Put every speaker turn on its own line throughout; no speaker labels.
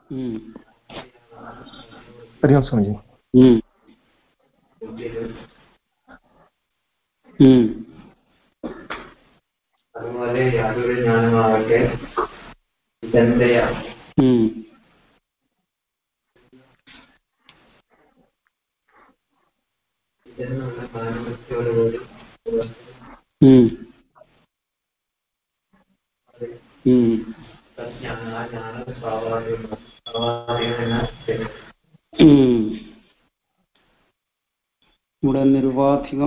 ഉം.
ഹരി ഓം സ്വാമിജി
ഉം. ഉം.
അതുപോലെ യാതൊരു ജ്ഞാനമാകട്ടെ ചിന്തയാണ്
ഉം.
എന്നുള്ള കാരണത്തോടുകൂടി
ഉം. ഉം.
സത്യാണ് ആ ജ്ഞാനം സ്വാഭാവികം സ്വാഭാവികമെന്ന
ഉം. ഇവിടെ നിരുപാധികം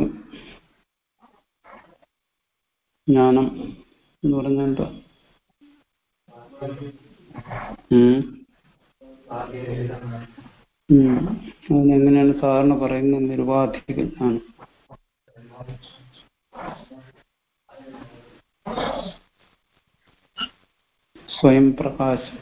ജ്ഞാനം എന്ന് പറഞ്ഞാൽ എന്താ ഉം. ഉം. അതിനെങ്ങനെയാണ് സാധാരണ പറയുന്നത് നിരുപാധിക ജ്ഞാനം സ്വയം പ്രകാശം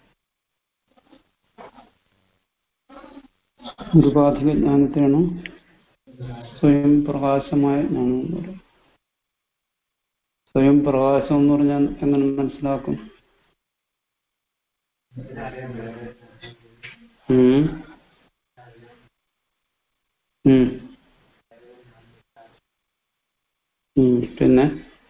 നിരുപാധിക ജ്ഞാനത്തെയാണ് സ്വയം പ്രകാശമായ ജ്ഞാനം എന്ന് പറയുന്നത് സ്വയം പ്രകാശം എന്ന് പറഞ്ഞാൽ എങ്ങനെ മനസ്സിലാക്കും ഉം. ഉം. ഉം. പിന്നെ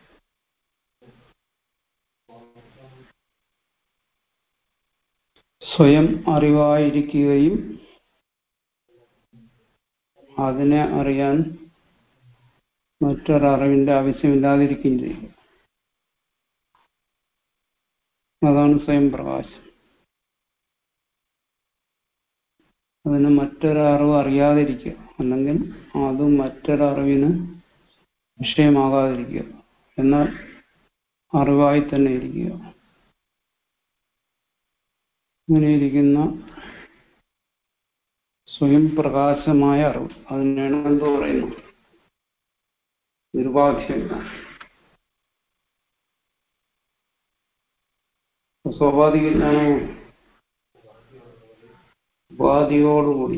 സ്വയം അറിവായിരിക്കുകയും അതിനെ അറിയാൻ മറ്റൊരറിവിന്റെ ആവശ്യമില്ലാതിരിക്കുകയും ചെയ്യും അതാണ് സ്വയം പ്രകാശം അതിന് മറ്റൊരറിവ് അറിയാതിരിക്കുക അല്ലെങ്കിൽ അത് മറ്റൊരറിവിന് വിഷയമാകാതിരിക്കുക എന്നാൽ അറിവായി തന്നെ ഇരിക്കുക ഇങ്ങനെയിരിക്കുന്ന സ്വയം പ്രകാശമായ അറിവ് അതിനാണ് എന്ത് പറയുന്നത് നിരുപാധികത സ്വാഭാവിക ജ്ഞാനവും ഉപാധിയോടുകൂടി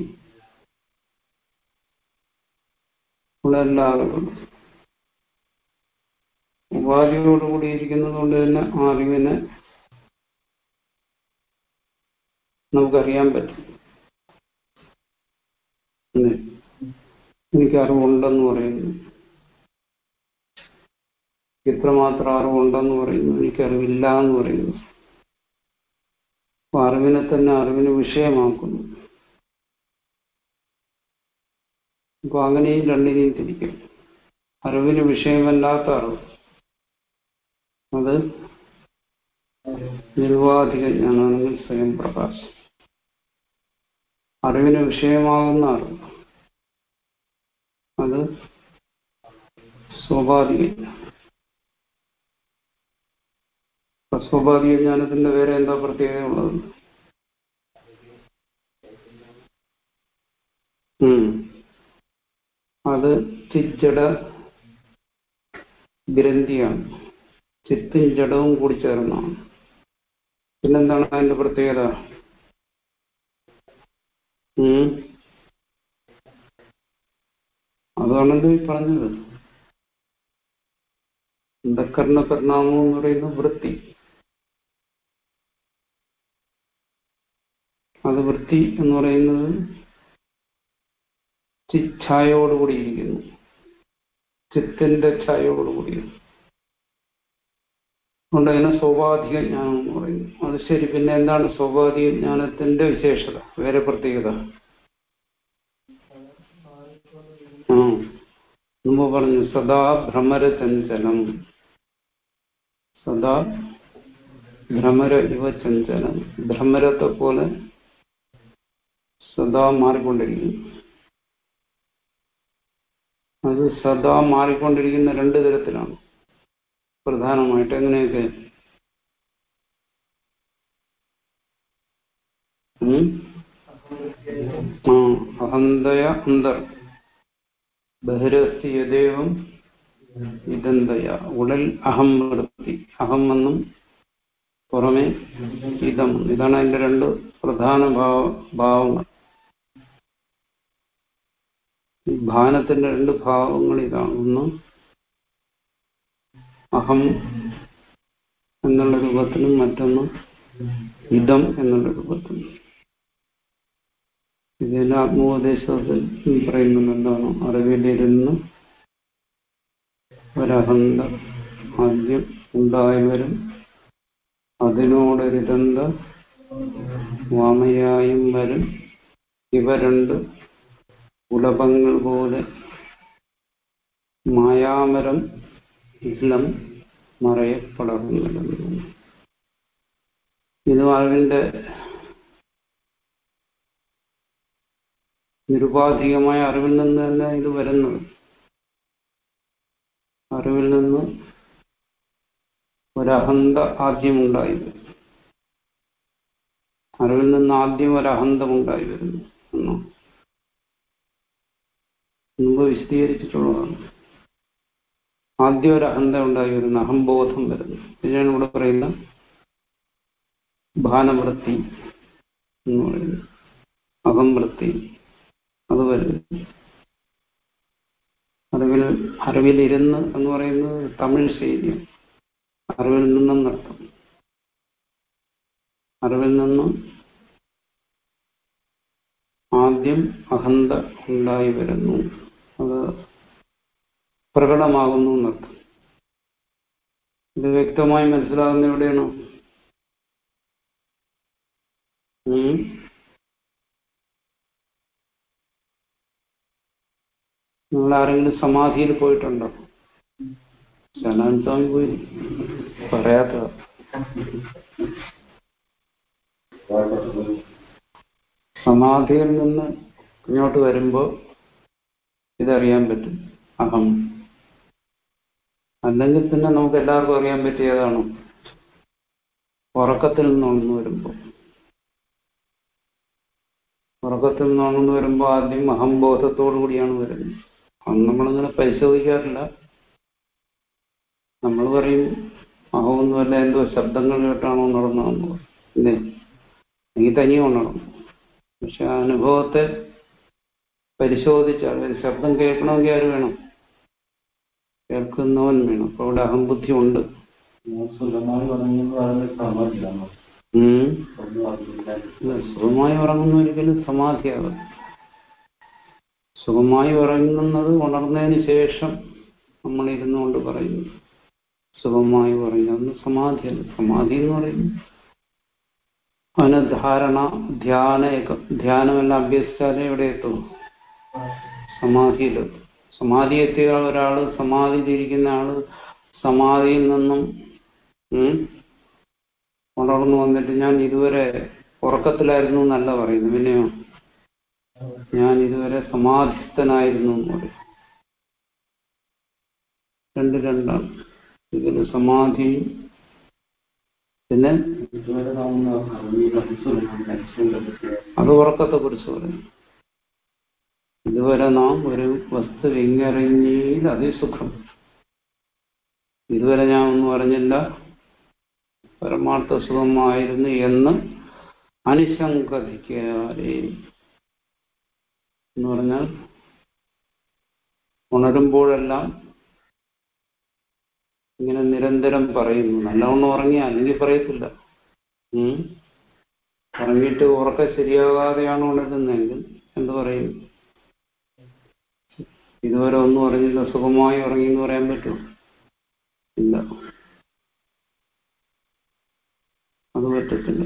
ഉള്ള എല്ലാ അറിവുകളും ഉപാധിയോടുകൂടി ഇരിക്കുന്നത് കൊണ്ട് തന്നെ ആ അറിവിനെ നമുക്കറിയാൻ പറ്റും അല്ലേ? എനിക്ക് അറിവുണ്ടെന്ന് പറയുന്നു ഇത്രമാത്രം അറിവുണ്ടെന്ന് പറയുന്നു എനിക്കറിവില്ല എന്ന് പറയുന്നു അപ്പൊ അറിവിനെ തന്നെ അറിവിന് വിഷയമാക്കുന്നു അപ്പൊ അങ്ങനെയും രണ്ടിനെയും തിരിക്കും അറിവിന് വിഷയമല്ലാത്ത അറിവ് അത് നിരുപാധിക ജ്ഞാനാണെങ്കിൽ സ്വയം പ്രകാശം അറിവിന് വിഷയമാകുന്ന അറിവ് അത് സ്വാഭാവിക ജ്ഞാനം അപ്പൊ സ്വാഭാവിക ജ്ഞാനത്തിന്റെ വേറെ എന്താ പ്രത്യേകത ഉള്ളത് ഉം. അത് ചിജ്ജട ഗ്രന്ഥിയാണ് ചിത്തും ജഡവും കൂടി ചേർന്നാണ് പിന്നെന്താണ് അതിന്റെ പ്രത്യേകത ഉം. അതാണല്ലോ ഈ പറഞ്ഞത് അന്ധക്കരണ പരിണാമം എന്ന് പറയുന്ന വൃത്തി അത് വൃത്തി എന്ന് പറയുന്നത് ചിച്ഛായോടുകൂടിയിരിക്കുന്നു ചിത്തിന്റെ ഛായയോടുകൂടി അതുകൊണ്ട് അതിനെ സ്വാഭാവിക ജ്ഞാനം എന്ന് പറയുന്നു അത് ശരി പിന്നെ എന്താണ് സ്വാഭാവിക ജ്ഞാനത്തിന്റെ വിശേഷത വേറെ പ്രത്യേകത ആ മുമ്പ് പറഞ്ഞു സദാ ഭ്രമരചഞ്ചലം സദാ ഭ്രമര ഇവ ചഞ്ചലം ഭ്രമരത്തെ പോലെ സദാ മാറിക്കൊണ്ടിരിക്കുന്നു അത് സദാ മാറിക്കൊണ്ടിരിക്കുന്ന രണ്ട് തരത്തിലാണ് പ്രധാനമായിട്ട് എങ്ങനെയൊക്കെ ഉം? ആ അഹന്തയ അന്തർ ബഹിരസ്തി യഥേവം ഇതന്തയ ഉടൽ അഹം വൃത്തി അഹം എന്നും പുറമെ ഇതം ഇതാണ് അതിന്റെ രണ്ട് പ്രധാന ഭാവ ഭാവങ്ങൾ ഈ ഭാനത്തിന്റെ രണ്ട് ഭാവങ്ങൾ ഇതാണ് ഒന്ന് അഹം എന്നുള്ള രൂപത്തിലും മറ്റൊന്ന് ഇതം എന്നുള്ള രൂപത്തിൽ ഇതിൽ ആത്മോപദേശത്തിൽ പറയുന്നത് എന്താണ് അറിവിലിരുന്ന് ഒരഹന്ത ആദ്യം ഉണ്ടായി വരും അതിനോടൊരിതന്ത വാമയായും വരും ഇവ രണ്ട് ഉലപങ്ങൾ പോലെ മായാമരം ഇല്ലം മറയപ്പടർന്നു കിടന്നു ഇത് അറിവിന്റെ നിരുപാധികമായ അറിവിൽ നിന്ന് തന്നെ ഇത് വരുന്നത് അറിവിൽ നിന്ന് ഒരഹന്ത ആദ്യം ഉണ്ടായി വരും അറിവിൽ നിന്ന് ആദ്യം ഒരഹന്തമുണ്ടായി വരുന്നു എന്നോ മുമ്പ് വിശദീകരിച്ചിട്ടുള്ളതാണ് ആദ്യം ഒരു അഹന്ത ഉണ്ടായി വരുന്നു അഹംബോധം വരുന്നു ഇതിനാണ് ഇവിടെ പറയുന്ന ഭാനവൃത്തി എന്ന് പറയുന്നത് അഹംവൃത്തി അത് വരുന്നു അറിവിൽ അറിവിലിരുന്ന് എന്ന് പറയുന്നത് തമിഴ് ശൈലിയാണ് അറിവിൽ നിന്നും നൃത്തം അറിവിൽ നിന്നും ആദ്യം അഹന്ത ഉണ്ടായി വരുന്നു അത് പ്രകടമാകുന്നു എന്നർത്ഥം ഇത് വ്യക്തമായി മനസ്സിലാകുന്ന എവിടെയാണ് ഉം? നിങ്ങൾ ആരെങ്കിലും സമാധിയിൽ പോയിട്ടുണ്ടോ ശനാൻ സ്വാമി പോയി പറയാത്തതാ സമാധിയിൽ നിന്ന് ഇങ്ങോട്ട് വരുമ്പോ ഇതറിയാൻ പറ്റും അഹം അല്ലെങ്കിൽ പിന്നെ നമുക്ക് എല്ലാവർക്കും അറിയാൻ പറ്റിയതാണ് ഉറക്കത്തിൽ നിന്ന് ഉണർന്നു വരുമ്പോ ഉറക്കത്തിൽ നിന്ന് ഉണർന്നു വരുമ്പോ ആദ്യം അഹംബോധത്തോടു കൂടിയാണ് വരുന്നത് അന്ന് നമ്മളിങ്ങനെ പരിശോധിക്കാറില്ല നമ്മൾ പറയും അഹമൊന്നുമല്ല എന്തോ ശബ്ദങ്ങൾ കേട്ടാണോ ഉണർന്നതെന്ന് പറയും ഇല്ലേ നീ തനിയെ ഉണർന്നു പക്ഷെ ആ അനുഭവത്തെ പരിശോധിച്ചാൽ ഒരു ശബ്ദം കേൾക്കണമെങ്കിൽ ആര് വേണം കേൾക്കുന്നവൻ വേണം അപ്പൊ അവിടെ അഹംബുദ്ധി ഉണ്ട്
സുഖമായി പറഞ്ഞെന്ന് പറയുന്നത് സമ്മതിക്കണം
ഉം.
ഒന്നും അറിയില്ല
ഇല്ല, സുഖമായി ഉറങ്ങുന്ന ഒരിക്കലും സമാധിയാകും സുഖമായി ഉറങ്ങുന്നത് ഉണർന്നതിന് ശേഷം നമ്മൾ ഇരുന്നുകൊണ്ട് പറയുന്നു സുഖമായി ഉറങ്ങി അന്ന് സമാധിയല്ല സമാധി എന്ന് പറയുന്നു അതിന് ധാരണ ധ്യാന ധ്യാനമെല്ലാം അഭ്യസിച്ചാലേ എവിടെ എത്തും സമാധിയിലെത്തും സമാധി എത്തിയ ഒരാള് സമാധിയിലിരിക്കുന്ന ആള് സമാധിയിൽ നിന്നും ഉം, ഉണർന്നു വന്നിട്ട് ഞാൻ ഇതുവരെ ഉറക്കത്തിലായിരുന്നു എന്നല്ല പറയുന്നു പിന്നെയോ ഞാൻ ഇതുവരെ സമാധിസ്ഥനായിരുന്നു എന്ന് പറയും രണ്ട് രണ്ടാണ് ഇതിൽ സമാധിയും പിന്നെ
ഇതുവരെ നാം അറിവിൽ അടിച്ചുകൊടുക്കും മനുഷ്യന്റെ
അത് ഉറക്കത്തെ കുറിച്ച് പറയും ഇതുവരെ നാം ഒരു വസ്തു വിങ്ങറിഞ്ഞിൽ അതിസുഖം ഇതുവരെ ഞാൻ ഒന്നും അറിഞ്ഞില്ല പരമാർത്ഥ സുഖമായിരുന്നു എന്ന് അനുശങ്കധിക്കാതെ എന്ന് പറഞ്ഞാൽ ഉണരുമ്പോഴെല്ലാം ഇങ്ങനെ നിരന്തരം പറയുന്നു നല്ലവണ്ണം ഉറങ്ങിയ അല്ലെങ്കിൽ പറയത്തില്ല ഉം. ഉറങ്ങിയിട്ട് ഉറക്കം ശരിയാകാതെയാണ് ഉണരുന്നതെങ്കിൽ എന്ത് പറയും ഇതുവരെ ഒന്നും അറിഞ്ഞില്ല സുഖമായി ഉറങ്ങി എന്ന് പറയാൻ പറ്റുമോ ഇല്ല അത് പറ്റത്തില്ല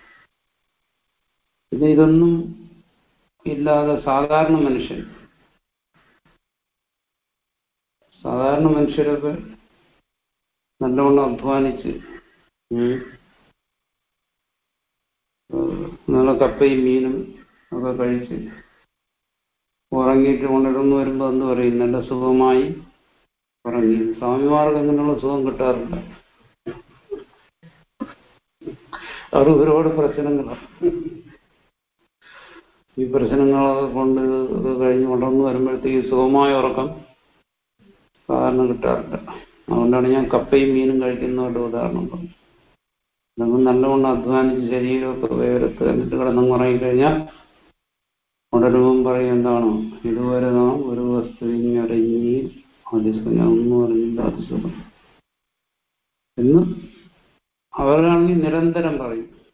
പിന്നെ ഇതൊന്നും ഇല്ലാതെ സാധാരണ മനുഷ്യൻ സാധാരണ മനുഷ്യരൊക്കെ നല്ലവണ്ണം അധ്വാനിച്ച് ഉം, ഏഹ് നല്ല കപ്പയും മീനും ഒക്കെ കഴിച്ച് ഉറങ്ങിയിട്ട് ഉണർന്നു വരുമ്പോൾ എന്ത് പറയും നല്ല സുഖമായി ഉറങ്ങി സ്വാമിമാർക്ക് അങ്ങനെയുള്ള സുഖം കിട്ടാറില്ല അവർ ഒരുപാട് പ്രശ്നങ്ങളാണ് ഈ പ്രശ്നങ്ങളൊക്കെ കൊണ്ട് ഇത് കഴിഞ്ഞ് ഉണർന്നു വരുമ്പോഴത്തേക്ക് സുഖമായ ഉറക്കം സാധാരണ കിട്ടാറില്ല അതുകൊണ്ടാണ് ഞാൻ കപ്പയും മീനും കഴിക്കുന്നതുകൊണ്ട് ഉദാഹരണം പറഞ്ഞത് നമ്മൾ നല്ലവണ്ണം അധ്വാനിച്ച് ശരീരമൊക്കെ വേരത്ത് എന്നിട്ട് കിടന്നങ്ങുറങ്ങി കഴിഞ്ഞാൽ ഉണരുമ്പം പറയും എന്താണ് ഇതുവരെ നാം ഒരു വസ്തുവിനെ അറിഞ്ഞി അതിസുഖം ഞാൻ ഒന്നും അറിഞ്ഞില്ല അതിസുഖം എന്ന് അവരാണെങ്കിൽ നിരന്തരം പറയും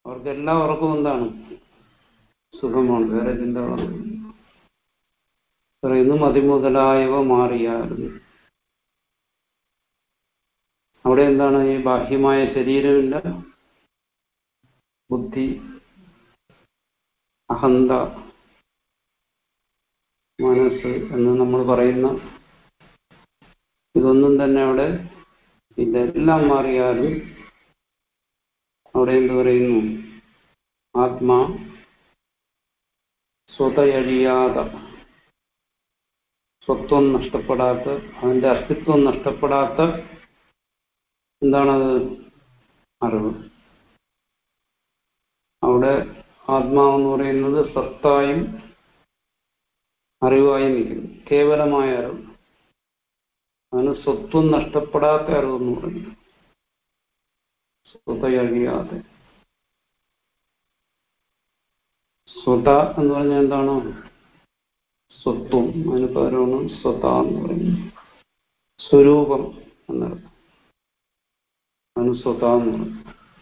അവർക്ക് എല്ലാ ഉറക്കവും എന്താണ് സുഖമാണ് വേറെ ചിന്തകളൊന്നും പറയുന്നു മതിമുതലായവ മാറിയാലും അവിടെ എന്താണ് ഈ ബാഹ്യമായ ശരീരമില്ല ബുദ്ധി അഹന്ത മനസ്സ് എന്ന് നമ്മൾ പറയുന്ന ഇതൊന്നും തന്നെ അവിടെ ഇതെല്ലാം മാറിയാലും അവിടെ എന്ത് പറയുന്നു ആത്മാ സ്വതയഴിയാത സ്വത്വം നഷ്ടപ്പെടാത്ത അതിന്റെ അസ്തിത്വം നഷ്ടപ്പെടാത്ത എന്താണത് അറിവ് അവിടെ ആത്മാവെന്ന് പറയുന്നത് സത്തായും അറിവായി നിൽക്കുന്നു കേവലമായ അറിവ് അതിന് സ്വത്വം നഷ്ടപ്പെടാത്ത അറിവെന്ന് പറയുന്നു സ്വതയഴിയാതെ സ്വത എന്ന് പറഞ്ഞാൽ എന്താണ് സ്വത്വം അതിന് പകരമാണ് സ്വത എന്ന് പറയുന്നത് സ്വരൂപം എന്നർത്ഥം അതിന് സ്വത എന്ന് പറയുന്നത്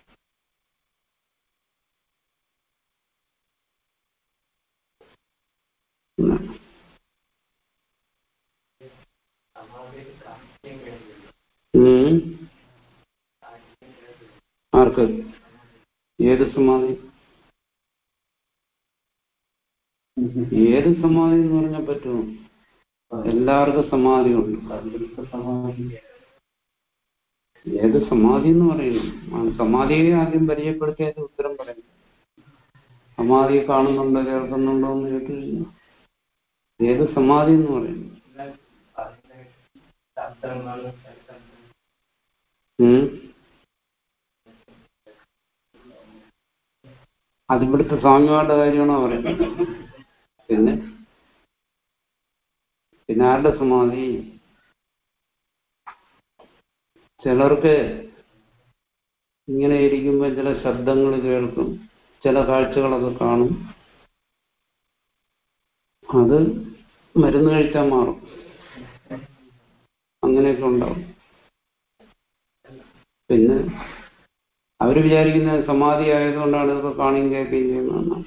ഉം. ആർക്ക് ഏത് സമാധി ഏത് സമാധി എന്ന് പറഞ്ഞാൽ പറ്റുമോ എല്ലാവർക്കും സമാധി ഉണ്ട്
സന്തുഷ്ട സമാധി
ഏത് സമാധി എന്ന് പറയുന്നു ആ സമാധിയെ ആദ്യം പരിചയപ്പെടുത്തി അതിന്റെ ഉത്തരം പറയുന്നു സമാധിയെ കാണുന്നുണ്ടോ കേൾക്കുന്നുണ്ടോ എന്ന് കേട്ട് കഴിഞ്ഞാൽ ഏത് സമാധി എന്ന് പറയുന്നു ഉം. അതിവിടുത്തെ സ്വാമിമാരുടെ കാര്യമാണോ പറയുന്നത് പിന്നെ പിന്നെ ആരുടെ സമാധി ചിലർക്ക് ഇങ്ങനെ ഇരിക്കുമ്പോൾ ചില ശബ്ദങ്ങൾ കേൾക്കും ചില കാഴ്ചകളൊക്കെ കാണും അത് മരുന്ന് കഴിച്ചാൽ മാറും അങ്ങനെയൊക്കെ ഉണ്ടാവും പിന്നെ അവർ വിചാരിക്കുന്ന സമാധി ആയതുകൊണ്ടാണ് ഇതൊക്കെ കാണുകയും കേൾക്കുകയും ചെയ്യുന്നതെന്നാണ്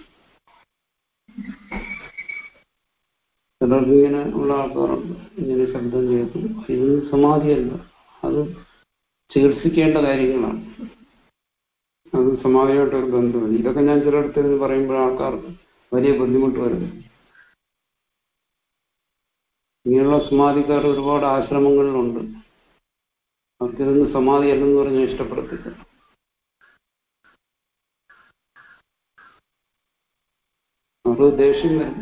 ചിലർക്ക് ഇങ്ങനെ ഉള്ള ആൾക്കാരുണ്ട് ഇങ്ങനെ ശബ്ദം കേൾക്കും ഇത് സമാധിയല്ല അത് ചികിത്സിക്കേണ്ട കാര്യങ്ങളാണ് അത് സമാധിയായിട്ടൊരു ബന്ധമില്ല ഇതൊക്കെ ഞാൻ ചിലയിടത്ത് നിന്ന് പറയുമ്പോൾ ആൾക്കാർക്ക് വലിയ ബുദ്ധിമുട്ട് വരുന്നു ഇങ്ങനെയുള്ള സമാധിക്കാർ ഒരുപാട് ആശ്രമങ്ങളിലുണ്ട് അവർക്കിതൊന്നും സമാധിയല്ലെന്ന് പറഞ്ഞ് ഇഷ്ടപ്പെടത്തില്ല അവർക്ക് ദേഷ്യം വരും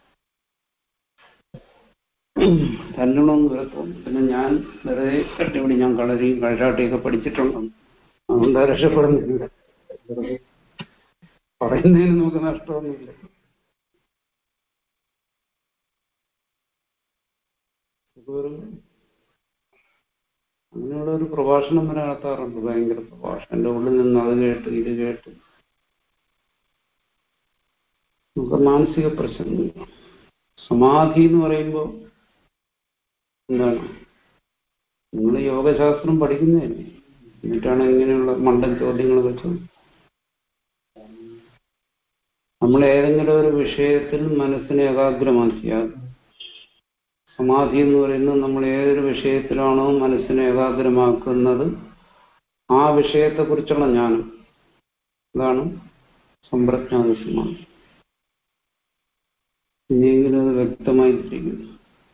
തല്ലണമെന്ന് വരെ തോന്നും പിന്നെ ഞാൻ വെറുതെ കട്ടിപിടി ഞാൻ കളരിയും കഴരാട്ടിയൊക്കെ പഠിച്ചിട്ടുണ്ട് അതുകൊണ്ട് രക്ഷപ്പെടുന്നില്ല വെറുതെ പറയുന്നതിന് നമുക്ക് നഷ്ടമൊന്നുമില്ല ഇതൊരു അങ്ങനെയുള്ള ഒരു പ്രഭാഷണം വരെ നടത്താറുണ്ട് ഭയങ്കര പ്രഭാഷണം എൻ്റെ ഉള്ളിൽ നിന്ന് അത് കേട്ട് ഇത് കേട്ട് നമുക്ക് മാനസിക പ്രശ്നങ്ങൾ സമാധി എന്ന് പറയുമ്പോൾ എന്താണ് നിങ്ങൾ യോഗശാസ്ത്രം പഠിക്കുന്നതല്ലേ എന്നിട്ടാണ് ഇങ്ങനെയുള്ള മണ്ടൻ ചോദ്യങ്ങളൊക്കെ ചോദിച്ചത് നമ്മൾ ഏതെങ്കിലും ഒരു വിഷയത്തിൽ മനസ്സിനെ ഏകാഗ്രമാക്കിയാൽ സമാധി എന്ന് പറയുന്നത് നമ്മൾ ഏതൊരു വിഷയത്തിലാണോ മനസ്സിനെ ഏകാഗ്രമാക്കുന്നത് ആ വിഷയത്തെക്കുറിച്ചുള്ള ജ്ഞാനം അതാണ് സമ്പ്രജ്ഞാന സമാധി ഇനിയെങ്കിലും അത് വ്യക്തമായിട്ടിരിക്കുന്നു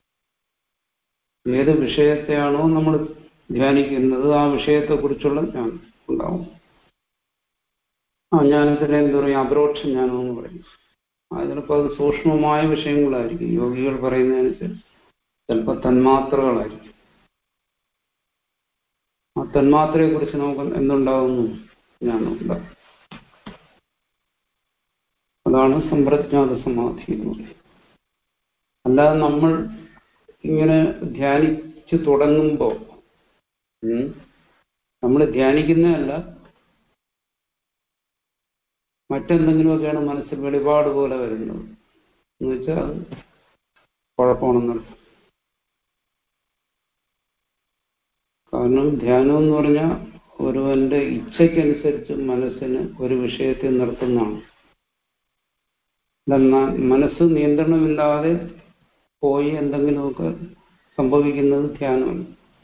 ഏത് വിഷയത്തെയാണോ നമ്മൾ ധ്യാനിക്കുന്നത് ആ വിഷയത്തെക്കുറിച്ചുള്ള ജ്ഞാനം ഉണ്ടാവും ആ ജ്ഞാനത്തിന് എന്താ പറയുക അപരോക്ഷ ജ്ഞാനം എന്ന് പറയും ആ ചിലപ്പോൾ അത് സൂക്ഷ്മമായ വിഷയങ്ങളായിരിക്കും യോഗികൾ പറയുന്നതനുസരിച്ച് ചിലപ്പോൾ തന്മാത്രകളായിരിക്കും ആ തന്മാത്രയെ കുറിച്ച് നമുക്ക് എന്തുണ്ടാവുന്നു ജ്ഞാനം ഉണ്ടാവും അതാണ് സമ്പ്രജ്ഞാത സമാധി എന്ന് പറയുന്നത് അല്ലാതെ നമ്മൾ ഇങ്ങനെ ധ്യാനിച്ച് തുടങ്ങുമ്പോൾ നമ്മൾ ധ്യാനിക്കുന്നതല്ല മറ്റെന്തെങ്കിലുമൊക്കെയാണ് മനസ്സിൽ വെളിപാട് പോലെ വരുന്നത് എന്ന് വെച്ചാൽ അത് കുഴപ്പമാണെന്നർത്ഥം കാരണം ധ്യാനം എന്ന് പറഞ്ഞാൽ ഒരുവന്റെ ഇച്ഛയ്ക്കനുസരിച്ച് മനസ്സിന് ഒരു വിഷയത്തെ നിർത്തുന്നതാണ് എന്നാൽ മനസ്സ് നിയന്ത്രണമില്ലാതെ പോയി എന്തെങ്കിലുമൊക്കെ സംഭവിക്കുന്നത് ധ്യാനമാണ്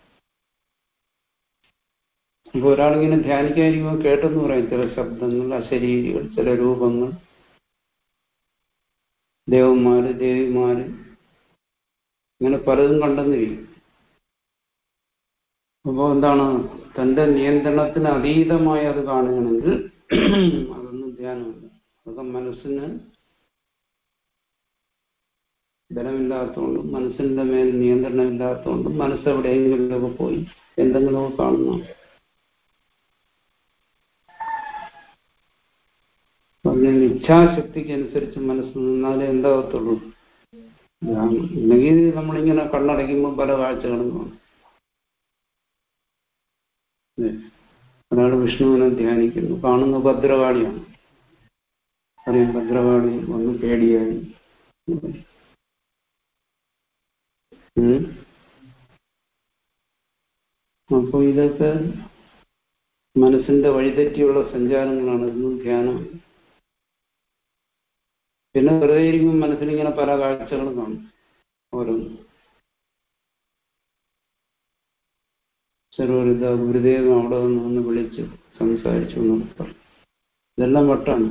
അപ്പൊ ഒരാളിങ്ങനെ ധ്യാനിക്കാതിരിക്കുമ്പോൾ കേട്ടെന്ന് പറയും ചില ശബ്ദങ്ങൾ അശരീരികൾ ചില രൂപങ്ങൾ ദേവന്മാര് ദേവിമാര് ഇങ്ങനെ പലതും കണ്ടെന്നിരിക്കും അപ്പോൾ എന്താണ് തന്റെ നിയന്ത്രണത്തിന് അതീതമായി അത് കാണുകയാണെങ്കിൽ അതൊന്നും ധ്യാനമല്ല അതൊക്കെ മനസ്സിന് ബലമില്ലാത്തതുകൊണ്ടും മനസ്സിന്റെ മേൽ നിയന്ത്രണമില്ലാത്തതുകൊണ്ടും മനസ്സെവിടെയെങ്കിലുമൊക്കെ പോയി എന്തെങ്കിലുമൊക്കെ കാണുന്നു അങ്ങനെ ഇച്ഛാശക്തിക്ക് അനുസരിച്ച് മനസ്സ് നിന്നാലേ എന്താകത്തുള്ളൂ ധ്യാനം ഇല്ലെങ്കിൽ നമ്മളിങ്ങനെ കണ്ണടയ്ക്കുമ്പോൾ പല കാഴ്ചകളും കാണും ഒരാൾ വിഷ്ണുവിനെ ധ്യാനിക്കുന്നു കാണുന്ന ഭദ്രകാളിയാണ് അറിയാം ഭദ്രകാളി ഒന്ന് പേടിയായി ഉം. അപ്പൊ ഇതൊക്കെ മനസ്സിന്റെ വഴിതെറ്റിയുള്ള സഞ്ചാരങ്ങളാണ് ഇതൊന്നും ധ്യാനം പിന്നെ വെറുതെ ഇരിക്കുമ്പോൾ മനസ്സിലിങ്ങനെ പല കാഴ്ചകളും കാണും ഓരോന്ന് ചിലവരിത് ഗുരുദേവൻ അവിടെ നിന്ന് ഒന്ന് വിളിച്ച് സംസാരിച്ചു എന്നൊക്കെ പറയും ഇതെല്ലാം വട്ടാണ്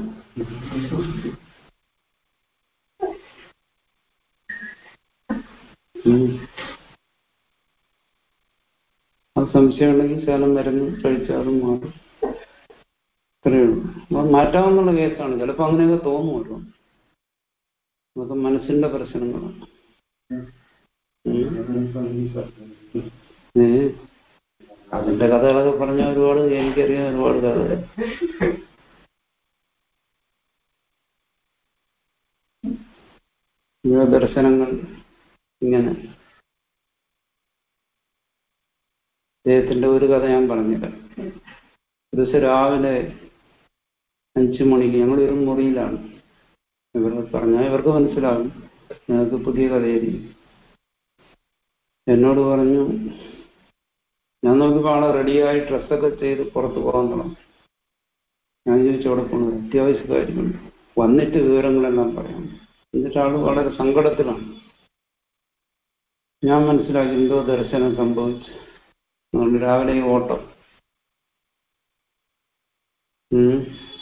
ഉം. ആ സംശയം ഉണ്ടെങ്കിൽ ശകലം മരുന്ന് കഴിച്ചാലും മാറും ഇത്രയേ ഉള്ളൂ അത് മാറ്റാവുന്നുള്ള കേസാണ് ചിലപ്പോൾ അങ്ങനെയൊക്കെ തോന്നുമല്ലോ അതൊക്കെ മനസ്സിന്റെ പ്രശ്നങ്ങളാണ് ഉം. ഏ അതിന്റെ കഥകളൊക്കെ പറഞ്ഞ ഒരുപാട് എനിക്കറിയാം ഒരുപാട് കഥകൾ ഇങ്ങനെ ദർശനങ്ങൾ ഇങ്ങനെ അദ്ദേഹത്തിന്റെ ഒരു കഥ ഞാൻ പറഞ്ഞുതരാം ഒരു ദിവസം രാവിലെ അഞ്ചു മണിക്ക് ഞങ്ങൾ ഒരു മുറിയിലാണ് ഇവർ പറഞ്ഞാൽ ഇവർക്ക് മനസ്സിലാകും ഞങ്ങൾക്ക് പുതിയ കഥയായിരിക്കും എന്നോട് പറഞ്ഞു ഞാൻ നോക്കിയപ്പോൾ ആളെ റെഡിയായി ഡ്രസ്സൊക്കെ ചെയ്ത് പുറത്ത് പോകാൻ തുടങ്ങും ഞാൻ ചോദിച്ചു അവിടെ പോകണത് അത്യാവശ്യ കാര്യമുണ്ട് വന്നിട്ട് വിവരങ്ങളെല്ലാം പറയാം എന്നിട്ട് ആൾ വളരെ സങ്കടത്തിലാണ് ഞാൻ മനസ്സിലാക്കി എന്തോ ദർശനം സംഭവിച്ചു അതുകൊണ്ട് രാവിലെ ഈ ഓട്ടം ഉം.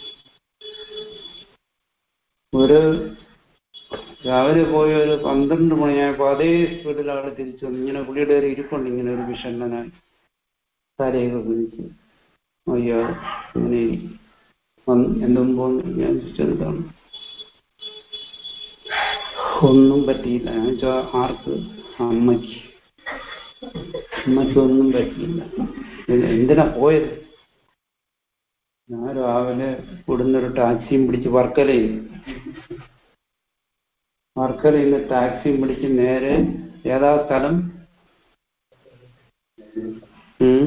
ഒരു രാവിലെ പോയി ഒരു പന്ത്രണ്ട് മണിയായപ്പോൾ അതേ സ്പീഡിൽ ആൾ തിരിച്ചു വന്നു ഇങ്ങനെ പുള്ളിയുടെ ഒരു ഇരിപ്പുണ്ട് ഇങ്ങനെ ഒരു വിഷണ്ണനായി തലയൊക്കെ കുതിച്ച് അയ്യോ അങ്ങനെ ഇരിക്കും. വന്ന് എന്റെ മുമ്പ് വന്ന് ഞാൻ ചോദിച്ചത് എന്താണ് ഒന്നും പറ്റിയില്ല ഞാൻ ചോദിച്ചാ ആർക്ക് അമ്മയ്ക്ക് അമ്മയ്ക്ക് ഒന്നും പറ്റിയില്ല ഇത് എന്തിനാ പോയത് ഞാൻ രാവിലെ ഇവിടുന്നൊരു ടാക്സിയും പിടിച്ച് വർക്കലയിൽ വർക്കലയിൽ നിന്ന് ടാക്സിയും പിടിച്ച് നേരെ ഏതാ സ്ഥലം ഉം?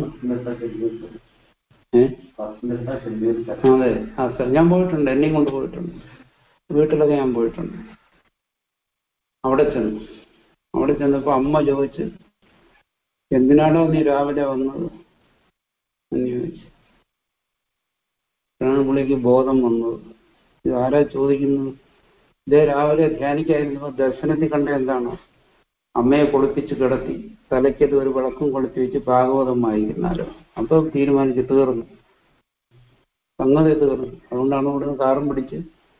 ഏ? അതെ ആ സ്ഥലം ഞാൻ പോയിട്ടുണ്ട് എന്നെയും കൊണ്ട് പോയിട്ടുണ്ട് വീട്ടിലൊക്കെ ഞാൻ പോയിട്ടുണ്ട് അവിടെ ചെന്നു അവിടെ ചെന്നപ്പോ അമ്മ ചോദിച്ചു എന്തിനാണോ നീ രാവിലെ വന്നത് എന്ന് ചോദിച്ചു അപ്പോഴാണ് പുള്ളിക്ക് ബോധം വന്നത് ഇത് ആരാ ചോദിക്കുന്നത് ഇതേ രാവിലെ ധ്യാനിക്കായിരുന്നപ്പോ ദർശനത്തിൽ കണ്ട എന്താണ് അമ്മയെ കുളിപ്പിച്ച് കിടത്തി തലയ്ക്കത് ഒരു വിളക്കും കൊളുത്തി വെച്ച് ഭാഗവതം വായിക്കുന്നാലോ അപ്പൊ തീരുമാനിച്ച് തീർന്നു സംഗതി തീർന്നു അതുകൊണ്ടാണ് ഇവിടുന്ന് കാറും പിടിച്ച്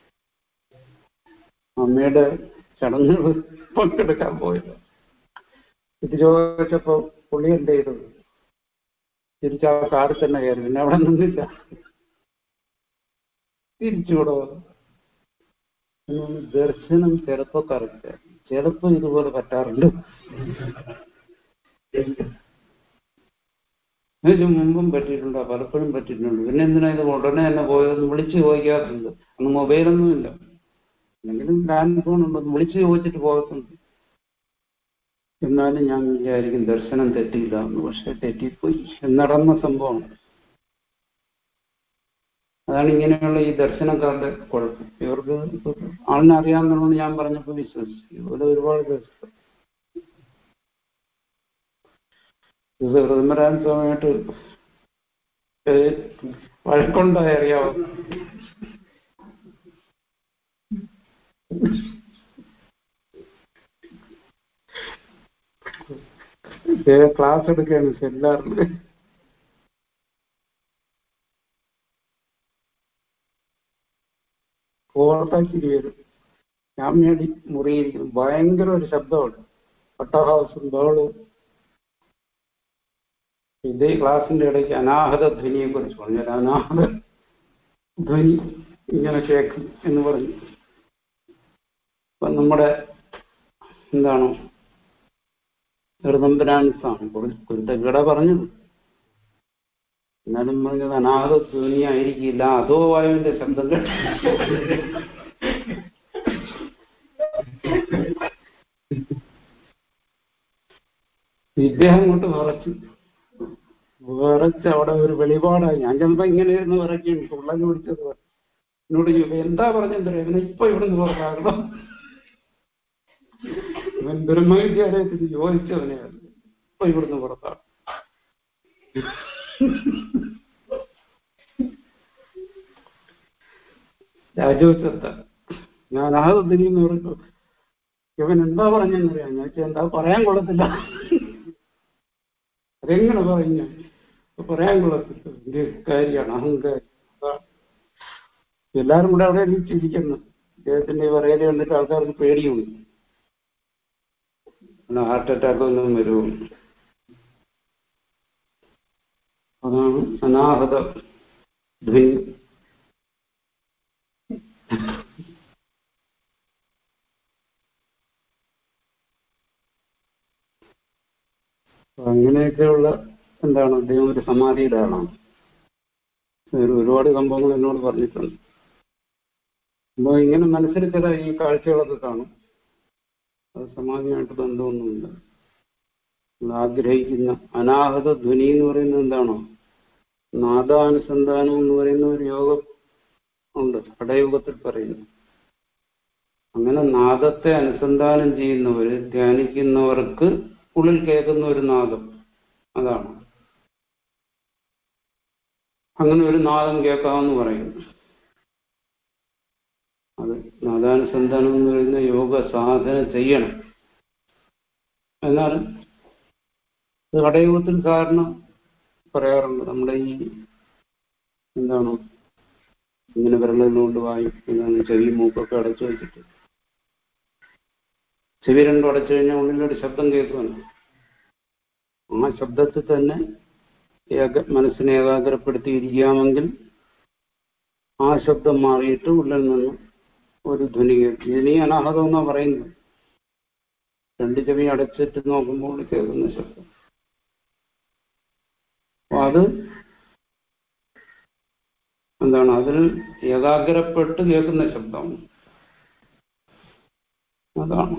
അമ്മയുടെ ചടങ്ങുകൾ പങ്കെടുക്കാൻ പോയത് ഇത് ചോദിച്ചപ്പോ പുള്ളി എന്ത് ചെയ്തത് തിരിച്ച് ആ കാറിൽ തന്നെ കയറി പിന്നെ അവിടെ നിന്നില്ല തിരിച്ചുകൂടെ വന്നു. ഉം, ദർശനം ചിലപ്പോ കറക്റ്റ് ചിലപ്പോ ഇതുപോലെ പറ്റാറുണ്ട് ഇതിന് മുമ്പും പറ്റിയിട്ടുണ്ടോ പലപ്പോഴും പറ്റിയിട്ടുണ്ട് പിന്നെ എന്തിനാ ഇത് ഉടനെ തന്നെ പോയതെന്ന് വിളിച്ച് ചോദിക്കാറുണ്ട് അന്ന് മൊബൈലൊന്നുമില്ല എന്തെങ്കിലും ലാൻഡ് ഫോൺ ഉണ്ടോ എന്ന് വിളിച്ച് ചോദിച്ചിട്ട് പോകത്തുണ്ട് എന്നാലും ഞാൻ വിചാരിക്കും ദർശനം തെറ്റിയില്ല എന്ന് പക്ഷെ തെറ്റിപ്പോയി നടന്ന സംഭവം അതാണ് ഇങ്ങനെയുള്ള ഈ ദർശനക്കാരുടെ കുഴപ്പം ഇവർക്ക് ആളിനെ അറിയാമെന്നുള്ളത് ഞാൻ പറഞ്ഞപ്പോൾ വിശ്വസിച്ചു ഇതുപോലെ ഒരുപാട് പേർ ഇത് ഹൃദമരാൻ സ്വാമിയായിട്ട് ഏ, വഴക്കുണ്ടായി അറിയാവോ ഏ, ക്ലാസ് എടുക്കുകയാണ് സെല്ലാറിൽ കോട്ടാച്ചിരി വരും ഞാൻ വേണ്ടി മുറിയിരിക്കും ഭയങ്കര ഒരു ശബ്ദമാണ് പട്ടഹാസും ബഹളവും ഇതേ ക്ലാസിന്റെ ഇടയ്ക്ക് അനാഹത ധ്വനിയെ കുറിച്ച് പറഞ്ഞു ഒരു അനാഹത ധ്വനി ഇങ്ങനെ കേൾക്കും എന്ന് പറഞ്ഞു അപ്പൊ നമ്മുടെ എന്താണ് ഋതമ്പരാൻ സ്വാമി കുരുത്തക്കട പറഞ്ഞത് എന്നാലും പറഞ്ഞത് അനാഹത ധ്വനി ആയിരിക്കില്ല അതോ വായുവിന്റെ ശബ്ദം കേട്ട ഇദ്ദേഹം കൊണ്ട് വിറച്ചു വിറച്ച് അവിടെ ഒരു വെളിപാടായി ഞാൻ ചിലപ്പോ ഇങ്ങനെ ഇരുന്ന് വിറയ്ക്കും തുള്ളൽ പിടിച്ചത് പോലെ. എന്നോട് ചോദിക്കും എന്താ പറഞ്ഞെന്തറിയാം ഇവനെ ഇപ്പൊ ഇവിടുന്ന് പുറത്താകണം ഇവൻ ബ്രഹ്മവിദ്യാലയത്തിൽ യോജിച്ചവനെയാണ് ഇപ്പൊ ഇവിടുന്ന് പുറത്താകും രാജോച്ചത്ത ഞാൻ ആ എന്ന് പറഞ്ഞു ഇവൻ എന്താ പറഞ്ഞെന്നറിയാം ഞാൻ ചോദിച്ചാ എന്താ പറയാൻ കൊള്ളത്തില്ല അതെങ്ങനെ പറയും ഞാൻ ഇപ്പൊ പറയാൻ കൊള്ളത്തില്ല വലിയ കാര്യമാണ് അഹങ്കാരം അതാ. എല്ലാരും കൂടെ അവിടെ ചിരിക്കുന്നു ഇദ്ദേഹത്തിന്റെ ഈ പറയല് കണ്ടിട്ട് ആൾക്കാർക്ക് പേടിയുണ്ട് പിന്നെ ഹാർട്ട് അറ്റാക്ക് ഒന്നും വരുമോ അതാണ് അനാഹത ധ്വനി അപ്പൊ അങ്ങനെയൊക്കെയുള്ള എന്താണ് അദ്ദേഹം ഒരു സമാധിയുടെ ആളാണ് ഒരു ഒരുപാട് സംഭവങ്ങൾ എന്നോട് പറഞ്ഞിട്ടുണ്ട് അപ്പോൾ ഇങ്ങനെ മനസ്സിൽ ചില ഈ കാഴ്ചകളൊക്കെ കാണും അത് സമാധിയുമായിട്ട് ബന്ധമൊന്നുമില്ല നമ്മൾ ആഗ്രഹിക്കുന്ന അനാഹത ധ്വനി എന്ന് പറയുന്നത് എന്താണോ നാദാനുസന്ധാനം എന്ന് പറയുന്ന ഒരു യോഗം ഉണ്ട് കടയോഗത്തിൽ പറയുന്നു അങ്ങനെ നാദത്തെ അനുസന്ധാനം ചെയ്യുന്നവര് ധ്യാനിക്കുന്നവർക്ക് ഉള്ളിൽ കേൾക്കുന്ന ഒരു നാദം അതാണ് അങ്ങനെ ഒരു നാദം കേൾക്കാമെന്ന് പറയുന്നു അത് നാദാനുസന്ധാനം എന്ന് പറയുന്ന യോഗ സാധന ചെയ്യണം എന്നാൽ ഇത് കടയോഗത്തിൽ സാധാരണ പറയാറുണ്ട് നമ്മുടെ ഈ എന്താണ് ഇങ്ങനെ വിരലുകൊണ്ട് വായും എന്താണ് ചെവി മൂക്കൊക്കെ അടച്ചു വെച്ചിട്ട് ചെവി രണ്ടും അടച്ചു കഴിഞ്ഞാൽ ഉള്ളിലൊരു ശബ്ദം കേൾക്കുമല്ലോ ആ ശബ്ദത്തിൽ തന്നെ ഏക മനസ്സിനെ ഏകാഗ്രപ്പെടുത്തിയിരിക്കാമെങ്കിൽ ആ ശബ്ദം മാറിയിട്ട് ഉള്ളിൽ നിന്ന് ഒരു ധ്വനി കേൾക്കും ഇതിനീ അനാഹതം എന്നാ പറയുന്നത് രണ്ട് ചെവി അടച്ചിട്ട് നോക്കുമ്പോൾ കേൾക്കുന്ന ശബ്ദം അപ്പൊ അത് എന്താണ് അതിൽ ഏകാഗ്രപ്പെട്ട് കേൾക്കുന്ന ശബ്ദം അതാണ്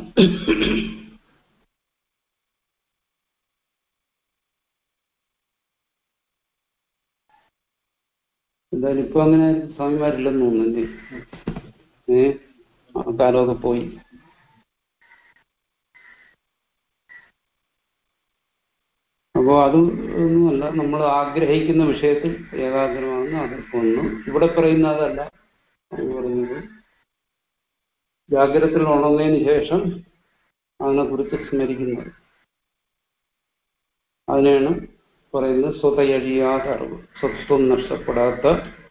എന്തായാലും ഇപ്പൊ അങ്ങനെ സ്വാമിമാരില്ലെന്ന് തോന്നുന്നല്ലേ ഏ ആ കാലമൊക്കെ പോയി അപ്പോൾ അത് ഒന്നുമല്ല നമ്മൾ ആഗ്രഹിക്കുന്ന വിഷയത്തിൽ ഏകാഗ്രമാകുന്ന അത് ഒന്ന് ഇവിടെ പറയുന്ന അതല്ല അത് പറയുന്നത് ജാഗ്രതത്തിൽ ഉണർന്നതിന് ശേഷം അതിനെക്കുറിച്ച് സ്മരിക്കുന്നത് അതിനെയാണ് പറയുന്നത് സ്വതയഴിയാത്ത അറിവ് സ്വത്വം നഷ്ടപ്പെടാത്ത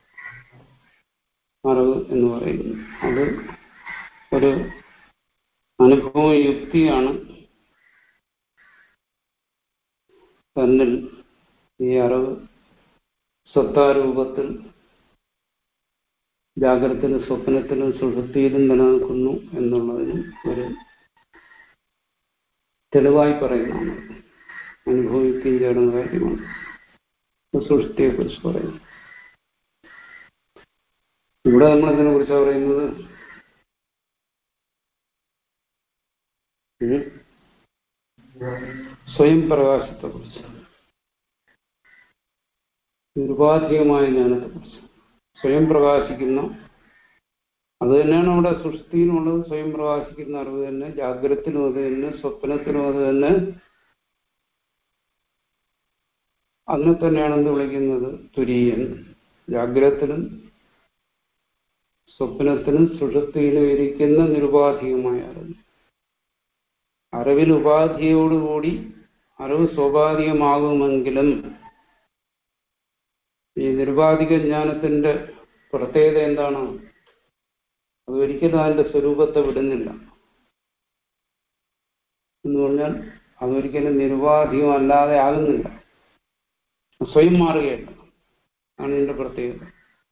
അറിവ് എന്ന് പറയുന്നു അത് ഒരു അനുഭവ യുക്തിയാണ് തന്നിൽ ഈ അറിവ് സ്വത്താരൂപത്തിൽ ജാഗ്രതത്തിലും സ്വപ്നത്തിലും സുഷുപ്തിയിലും നിലനിൽക്കുന്നു എന്നുള്ളതിന് ഒരു തെളിവായി പറയുന്നതാണ് അനുഭവിക്കുകയും ചേർന്ന കാര്യമാണ് സുഷ്ടിയെ കുറിച്ച് പറയുന്നു ഇവിടെ നമ്മൾ ഇതിനെ കുറിച്ച് പറയുന്നത് ഉം? സ്വയം പ്രകാശത്തെ കുറിച്ച് നിരുപാധികമായ ജ്ഞാനത്തെ കുറിച്ച് സ്വയം പ്രകാശിക്കുന്ന അത് തന്നെയാണ് അവിടെ സൃഷ്ടിയിലുള്ളത് സ്വയം പ്രകാശിക്കുന്ന അറിവ് തന്നെ ജാഗ്രതത്തിലും അത് തന്നെ സ്വപ്നത്തിലും അത് തന്നെ അതിനെ തന്നെയാണ് എന്ത് വിളിക്കുന്നത് തുര്യൻ ജാഗ്രതത്തിലും സ്വപ്നത്തിലും സുഷുപ്തിയിലും ഇരിക്കുന്ന നിരുപാധികമായ അറിവ് അറിവിൽ ഉപാധിയോടുകൂടി അറിവ് സ്വാഭാവികമാകുമെങ്കിലും ഈ നിരുപാധിക ജ്ഞാനത്തിന്റെ പ്രത്യേകത എന്താണ് അത് ഒരിക്കലും അതിന്റെ സ്വരൂപത്തെ വിടുന്നില്ല എന്ന് പറഞ്ഞാൽ അതൊരിക്കലും നിരുപാധികമല്ലാതെ ആകുന്നില്ല സ്വയം മാറുകയല്ല ആണ് ഇതിന്റെ പ്രത്യേകത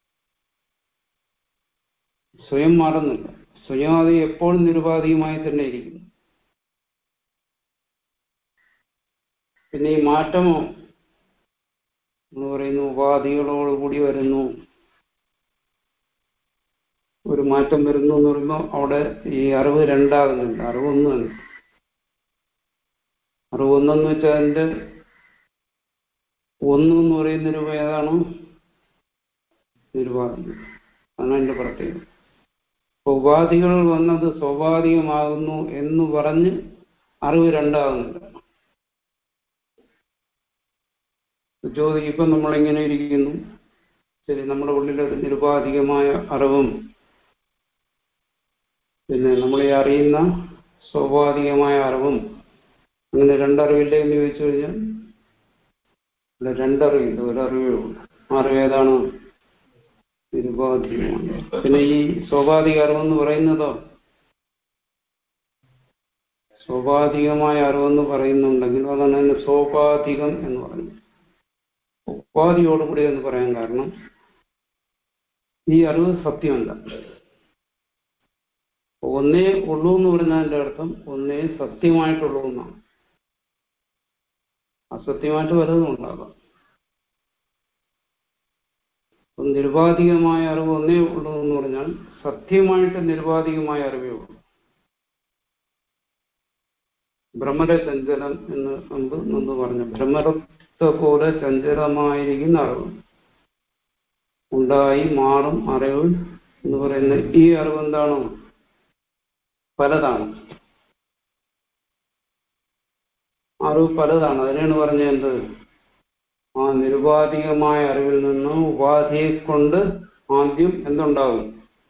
സ്വയം മാറുന്നില്ല സ്വയം അത് എപ്പോഴും നിരുപാധികമായി തന്നെ ഇരിക്കുന്നു പിന്നെ ഈ മാറ്റമോ എന്ന് പറയുന്നു ഉപാധികളോടുകൂടി വരുന്നു ഒരു മാറ്റം വരുന്നു എന്ന് പറയുമ്പോൾ അവിടെ ഈ അറിവ് രണ്ടാകുന്നുണ്ട് അറിവ് ഒന്ന് തന്നെ അറിവ് ഒന്നെന്ന് വെച്ചാൽ അതിന്റെ ഒന്ന് എന്ന് പറയുന്ന രൂപ ഏതാണ് നിരുപാധികം അതാണ് അതിന്റെ പ്രത്യേകത അപ്പൊ ഉപാധികൾ വന്നത് സ്വാഭാവികമാകുന്നു എന്ന് പറഞ്ഞ് അറിവ് രണ്ടാകുന്നില്ല ചോദിക്കും ഇപ്പം നമ്മളിങ്ങനെ ഇരിക്കുന്നു ശരി നമ്മുടെ ഉള്ളിലൊരു നിരുപാധികമായ അറിവും പിന്നെ നമ്മളെ അറിയുന്ന സ്വാഭാവികമായ അറിവും അങ്ങനെ രണ്ടറിവില്ലേ എന്ന് ചോദിച്ചു കഴിഞ്ഞാൽ ഇവിടെ രണ്ടറിവില്ല ഒരറിവേ ഉള്ളൂ അറിവ് ഏതാണ് നിരുപാധികമാണ് പിന്നെ ഈ സ്വാഭാവിക അറിവെന്ന് പറയുന്നതോ സ്വാഭാവികമായ അറിവെന്ന് പറയുന്നുണ്ടെങ്കിൽ അതാണ് അതിന് സോപാധികം എന്ന് പറയുന്നത് ഉപാധിയോടുകൂടി എന്ന് പറയാൻ കാരണം ഈ അറിവ് സത്യമല്ല ഒന്നേ ഉള്ളൂ എന്ന് പറഞ്ഞതിന്റെ അർത്ഥം ഒന്നേ സത്യമായിട്ടുള്ളൂ എന്നാണ് അസത്യമായിട്ട് വല്ലതും ഉണ്ടാകാം നിരുപാധികമായ അറിവ് ഒന്നേ ഉള്ളൂ എന്ന് പറഞ്ഞാൽ സത്യമായിട്ട് നിരുപാധികമായ അറിവേ ഉള്ളൂ ഭ്രമര ചഞ്ചലം എന്ന് മുമ്പ് മുമ്പ് പറഞ്ഞു ഭ്രമരത്തെ പോലെ ചഞ്ചലമായിരിക്കുന്ന അറിവ് ഉണ്ടായി മാറും അറിവ് എന്ന് പറയുന്ന ഈ അറിവ് എന്താണ് പലതാണ് അറിവ് പലതാണ് അതിനാണ് പറഞ്ഞത് എന്ത് ആ നിരുപാധികമായ അറിവിൽ നിന്ന് ഉപാധിയെ കൊണ്ട് ആദ്യം എന്തുണ്ടാകും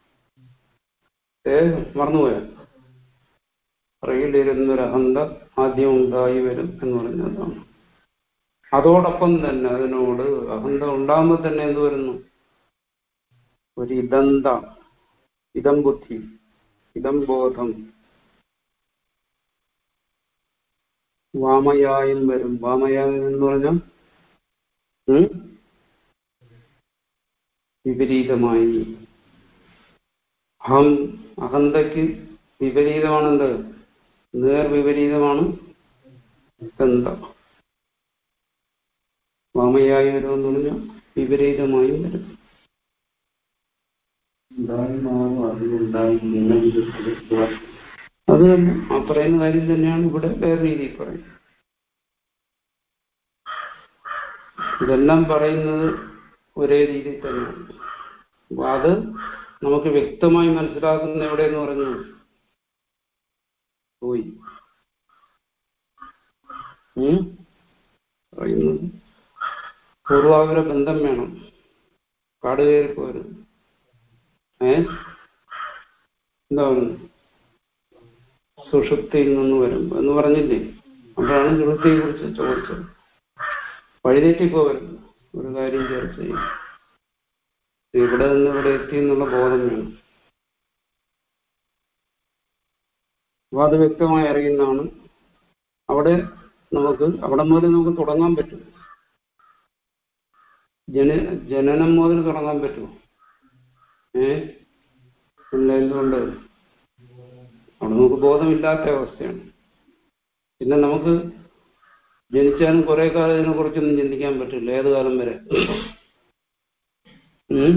ഏ മറന്നുപോയ റെയിലിരുന്നൊരു അഹന്ത ആദ്യം ഉണ്ടായി വരും എന്ന് പറഞ്ഞതാണ് അതോടൊപ്പം തന്നെ അതിനോട് അഹന്ത ഉണ്ടാകുമ്പോൾ തന്നെ എന്ത് വരുന്നു ഒരു ഇതന്ത ഇതം ബുദ്ധി ഇതം ബോധം വാമയായും വരും വാമയായം എന്ന് പറഞ്ഞാൽ ഉം? വിപരീതമായി അഹം അഹന്തയ്ക്ക് വിപരീതമാണെന്ത് നേർ വിപരീതമാണ് ഗന്ധ വാമയായി വരുമെന്ന് പറഞ്ഞാൽ വിപരീതമായി വരും
ഉണ്ടായി മാറും അറിവുണ്ടായി നിലനിൽക്കുക
അത് തന്നെ ആ പറയുന്ന കാര്യം തന്നെയാണ് ഇവിടെ വേറെ രീതിയിൽ പറയുന്നത് ഇതെല്ലാം പറയുന്നത് ഒരേ രീതിയിൽ തന്നെയാണ് അപ്പൊ അത് നമുക്ക് വ്യക്തമായി മനസ്സിലാക്കുന്ന എവിടെയെന്ന് പറഞ്ഞു പോയി ഉം? പറയുന്നത് പൂർവാപര ബന്ധം വേണം കാട് കയറി പോരുത് ഏ എന്താ പറയുന്നത് സുഷുപ്തിയിൽ നിന്ന് വരും എന്ന് പറഞ്ഞില്ലേ അപ്പോഴാണ് സുഷുപ്തിയെ കുറിച്ച് ചോദിച്ചത് വഴിതെറ്റിപ്പോകരുത് ഒരു കാര്യം ചർച്ച ചെയ്യും ഇവിടെ നിന്ന് ഇവിടെ എത്തി എന്നുള്ള ബോധം വേണം അപ്പൊ അത് വ്യക്തമായി അറിയുന്നതാണ് അവിടെ നമുക്ക് അവിടെ മുതൽ നമുക്ക് തുടങ്ങാൻ പറ്റും ജന ജനനം മുതൽ തുടങ്ങാൻ പറ്റുമോ ഏ ഇല്ല എന്തുകൊണ്ട് അവിടെ നമുക്ക് ബോധമില്ലാത്ത അവസ്ഥയാണ് പിന്നെ നമുക്ക് ജനിച്ചാലും കുറെ കാലം ഇതിനെ കുറിച്ചൊന്നും ചിന്തിക്കാൻ പറ്റില്ല ഏത് കാലം വരെ ഉം?